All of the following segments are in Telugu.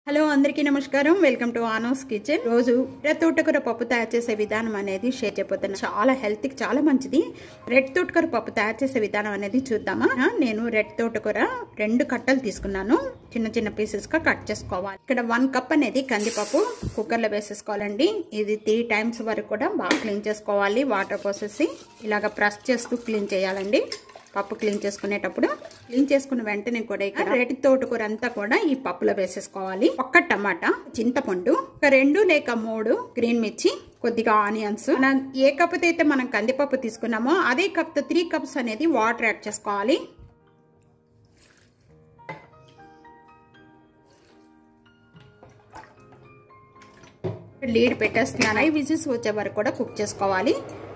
హలో అందరికీ నమస్కారం వెల్కమ్ టు ఆనోస్ కిచెన్ రోజు రెడ్ తోటకూర పప్పు తయారు చేసే విధానం అనేది షేర్ చేయబోతున్నాను చాలా హెల్త్కి చాలా మంచిది రెడ్ తోటకూర పప్పు తయారు చేసే విధానం అనేది చూద్దామా ఆ, నేను రెడ్ తోటకూర రెండు కట్టలు తీసుకున్నాను చిన్న చిన్న పీసెస్గా కట్ చేసుకోవాలి ఇక్కడ వన్ కప్ అనేది కందిపప్పు కుక్కర్లో వేసేసుకోవాలండి ఇది త్రీ టైమ్స్ వరకు కూడా బాగా క్లీన్ చేసుకోవాలి వాటర్ పోసేసి ఇలాగ ప్రెస్ చేస్తూ క్లీన్ చేయాలండి పప్పు క్లీన్ చేసుకునేటప్పుడు క్లీన్ చేసుకున్న వెంటనే కూడా ఇక్కడ రెడ్ తోటకూర అంతా కూడా ఈ పప్పులో వేసేసుకోవాలి ఒక్క టమాటా చింతపండు ఒక రెండు లేక మూడు గ్రీన్ మిర్చి కొద్దిగా ఆనియన్స్ మనం ఏ కప్ అయితే మనం కందిపప్పు తీసుకున్నామో అదే కప్ తో త్రీ కప్స్ అనేది వాటర్ యాడ్ చేసుకోవాలి లీడ్ పెట్టేస్తున్నాను ఐ విజిల్స్ వచ్చే వరకు కూడా కుక్ చేసుకోవాలి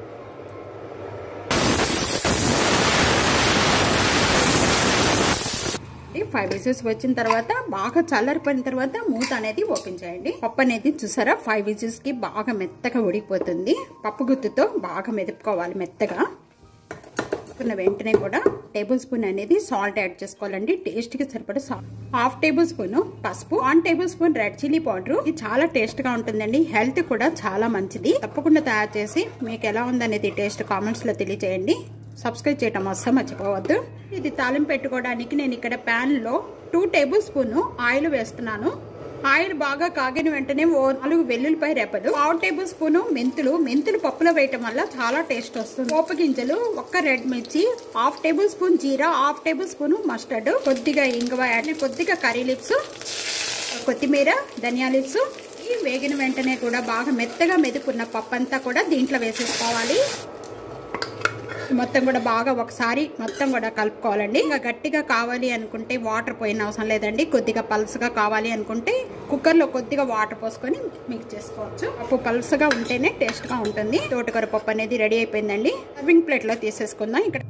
ఫైవ్ విజిల్స్ వచ్చిన తర్వాత బాగా చల్లారిపోయిన తర్వాత మూత అనేది ఓపెన్ చేయండి పప్పు అనేది చూసారా ఫైవ్ విజిల్స్ కి బాగా మెత్తగా ఉడికిపోతుంది పప్పు గుత్తుతో బాగా మెదుపుకోవాలి మెత్తగా ఉన్న వెంటనే కూడా టేబుల్ స్పూన్ అనేది సాల్ట్ యాడ్ చేసుకోవాలండి టేస్ట్ కి సరిపడా సాల్ట్ హాఫ్ టేబుల్ స్పూన్ పసుపు one tablespoon red chilli powder ఇది చాలా టేస్ట్ గా ఉంటుందండి హెల్త్ కూడా చాలా మంచిది తప్పకుండా తయారు చేసి మీకు ఎలా ఉందనేది టేస్ట్ కామెంట్స్ లో తెలియజేయండి సబ్స్క్రైబ్ చేయటం అస్సలు మర్చిపోవద్దు ఇది తాలింపు పెట్టుకోవడానికి నేను ఇక్కడ ప్యాన్ లో టూ టేబుల్ స్పూన్ ఆయిల్ వేస్తున్నాను ఆయిల్ బాగా కాగిన వెంటనే ఓ నాలుగు వెల్లుల్లిపాయ రేపలు పావు టేబుల్ స్పూన్ మెంతులు మెంతులు పప్పులో వేయటం వల్ల చాలా టేస్ట్ వస్తుంది పోపు గింజలు ఒక్క రెడ్ మిర్చి హాఫ్ టేబుల్ స్పూన్ జీరా హాఫ్ టేబుల్ స్పూన్ మస్టర్డ్ కొద్దిగా ఇంగువ యాడ్ కొద్దిగా కర్రీ లిప్స్ కొత్తిమీర ధనియా లిప్స్ ఈ వేగిన వెంటనే కూడా బాగా మెత్తగా మెదుకున్న పప్పు అంతా కూడా దీంట్లో వేసేసుకోవాలి మొత్తం కూడా బాగా ఒకసారి మొత్తం కూడా కలుపుకోవాలండి ఇంకా గట్టిగా కావాలి అనుకుంటే వాటర్ పోయిన అవసరం లేదండి కొద్దిగా పల్సగా కావాలి అనుకుంటే కుక్కర్లో కొద్దిగా వాటర్ పోసుకొని మిక్స్ చేసుకోవచ్చు పప్పు పల్సగా ఉంటేనే టేస్ట్గా ఉంటుంది తోటకూర పప్పు అనేది రెడీ అయిపోయిందండి సర్వింగ్ ప్లేట్లో తీసేసుకుందాం ఇక్కడ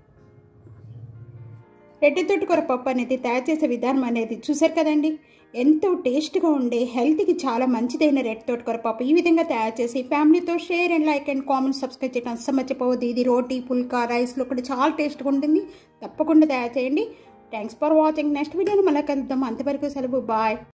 రెడ్డి తోటకూర పప్పు అనేది తయారు చేసే విధానం అనేది చూసారు కదండి ఎంతో టేస్ట్గా ఉండే హెల్త్కి చాలా మంచిదైన రెడ్ తోటకూర పప్పు ఈ విధంగా తయారు చేసి ఫ్యామిలీతో share and like and comment subscribe చేయడం అస్సలు మర్చిపోవద్దు ఇది రోటీ పుల్కా రైస్లో కూడా చాలా టేస్ట్గా ఉంటుంది తప్పకుండా తయారు చేయండి థ్యాంక్స్ ఫర్ వాచింగ్ నెక్స్ట్ వీడియోని మళ్ళీ కలుద్దాం అంతవరకు సెలవు బాయ్